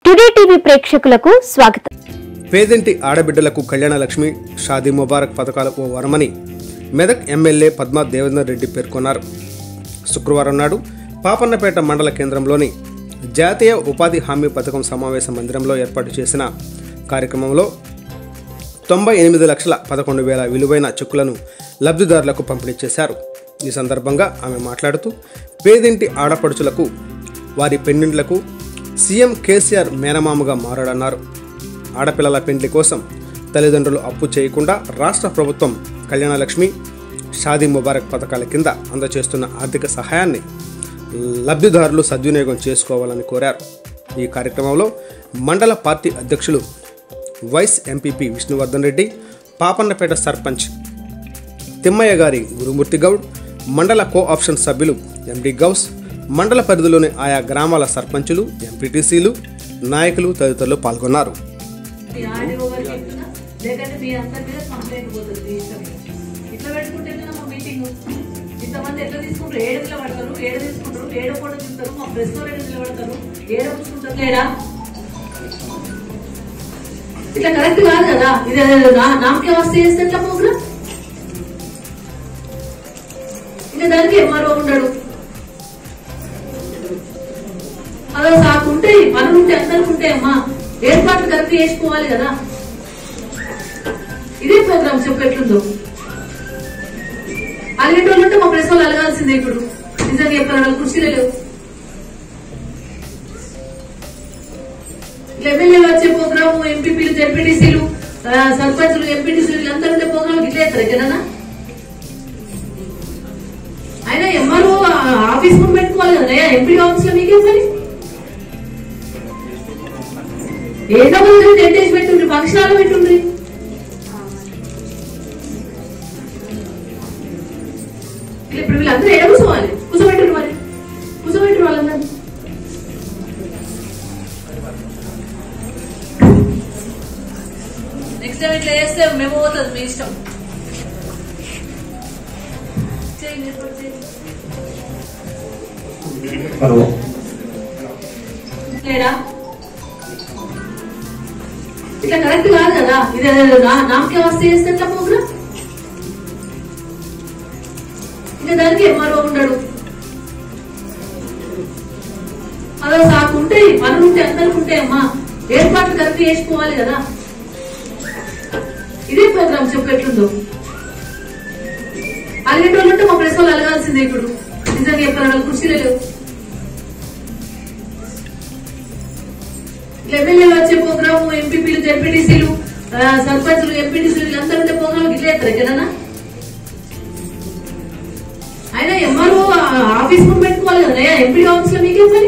today TV ప్రేక్షకులకు స్వాగతం పేదింటి ఆడబిడ్డలకు కళ్యాణ లక్ష్మి షాదీ ముబారక్ పథకాలకు వరమని మెదక్ ఎమ్మెల్యే పద్మా దేవేందర్ రెడ్డి పేర్కొన్నారు శుక్రవారం నాడు పాపన్నపేట మండల కేంద్రంలోని జాతీయ ఉపాధి హామీ పథకం సమావేశ మందిరంలో ఏర్పాటు చేసిన కార్యక్రమంలో తొంభై ఎనిమిది లక్షల పదకొండు వేల విలువైన చెక్కులను లబ్ధిదారులకు పంపిణీ చేశారు ఈ సందర్భంగా ఆమె మాట్లాడుతూ పేదింటి ఆడపడుచులకు వారి పెండింట్లకు సీఎం కేసీఆర్ మేనమామగా మారాడన్నారు ఆడపిల్లల పెండ్లి కోసం తల్లిదండ్రులు అప్పు చేయకుండా రాష్ట్ర ప్రభుత్వం కళ్యాణలక్ష్మి షాదీ ముబారక్ పథకాల కింద అందజేస్తున్న ఆర్థిక సహాయాన్ని లబ్ధిదారులు సద్వినియోగం చేసుకోవాలని కోరారు ఈ కార్యక్రమంలో మండల పార్టీ అధ్యక్షులు వైస్ ఎంపీపీ విష్ణువర్ధన్ రెడ్డి పాపన్నపేట సర్పంచ్ తిమ్మయ్య గారి గురుమూర్తి గౌడ్ మండల కో ఆప్షన్ సభ్యులు ఎండి గౌస్ మండల పరిధిలోని ఆయా గ్రామాల సర్పంచులు ఎంపీటీసీలు నాయకులు తదితరులు పాల్గొన్నారు మీ ఆడియో వరకు చెప్తున్నా లేదంటే మీ అందరి మీద కంప్లైంట్ పోతుంది మీ ఇష్టం ఇట్లా పెట్టుకుంటే మా మీటింగ్ ఇంతమంది ఎట్లా తీసుకుంటారు ఏడు నిలబడతారు ఏడు తీసుకుంటారు ఏడు కూడా తింటారు మా ప్రెస్ ఏడు నిలబడతారు ఏడు కూర్చుంటారు లేడా ఇట్లా కరెక్ట్ కాదు కదా ఇది నా- నామకే వస్తే చేస్తే ఎట్లా ప్రోగ్రామ్ ఇంకా దానికి ఎంఆర్ఓ ఉండడు అలా సాకుంటే పనులు ఉంటే అందరికి ఉంటాయమ్మా ఏర్పాట్లు కరెక్ట్ చేసుకోవాలి కదా ఇదే ప్రోగ్రామ్ చెప్పెట్లుందో అలిగేటోళ్ళు ఉంటే మా ప్రెస్ వాళ్ళు అలగాల్సిందే ఇప్పుడు నిజంగా చెప్పారు వాళ్ళ కుర్చీలే లేవు ఎమ్మెల్యేలు వచ్చే ప్రోగ్రాము ఎంపీపీలు జెడ్పీటీసీలు సర్పంచులు ఎంపీటీసీలు వీళ్ళందరూ ఉండే ప్రోగ్రామ్ ఇట్లా చేస్తారు జననా అయినా ఎంఆర్ఓ ఆఫీస్ ముందు పెట్టుకోవాలి కదా ఎంపీ ఆఫీస్ లో మీకేం పని ఏదో ముందు టెంటేజ్ పెట్టుండ్రి ఫంక్షనాలు పెట్టుండ్రి ఇప్పుడు వీళ్ళందరూ ఏడ కూర్చోవాలి కూర్చోబెట్టారు మరి కూర్చోబెట్టారు వాళ్ళందరూ నెక్స్ట్ టైం ఇట్లా చేస్తే మేము పోతుంది మీ ఇష్టం చేయండి ఏర్పాటు చేయండి హలో లేడా ఇట్లా కరెక్ట్ కాదు కదా ఇది నా- నామకే వస్తే చేస్తే ఎట్లా ప్రోగ్రామ్ ఇంకా దానికి ఎంఆర్ఓ ఉండడు అలా సాకుంటే పనులు ఉంటే అందరికి ఉంటాయమ్మా ఏర్పాట్లు కరెక్ట్ చేసుకోవాలి కదా ఇదే ప్రోగ్రామ్ చెప్పెట్లుందో అలిగేటోళ్ళు ఉంటే మా ప్రెస్ వాళ్ళు అలగాల్సిందే ఇప్పుడు నిజంగా చెప్పారు వాళ్ళ కుర్చీలే లేవు ఎమ్మెల్యేలు వచ్చే ప్రోగ్రాము ఎంపీపీలు జెడ్పీటీసీలు సర్పంచులు ఎంపీటీసీలు వీళ్ళందరూ ఉండే ప్రోగ్రామ్ ఇట్లా చేస్తారు జననా అయినా ఎంఆర్ఓ ఆఫీస్ ముందు పెట్టుకోవాలి కదా ఎంపీ ఆఫీస్ లో మీకేం పని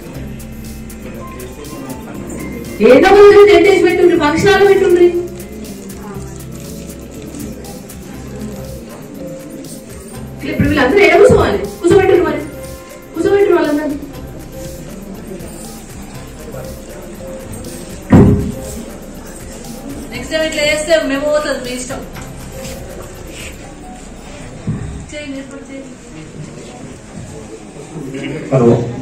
ఏదో ముందు టెంటేజ్ పెట్టుండ్రి ఫంక్షనాలు పెట్టుండ్రి ఇప్పుడు వీళ్ళందరూ ఏడ కూర్చోవాలి కూర్చోబెట్టారు మరి కూర్చోబెట్టారు వాళ్ళందరూ నెక్స్ట్ టైం ఇట్లా చేస్తే మేము పోతుంది మీ ఇష్టం చేయండి ఏర్పాటు చేయండి హలో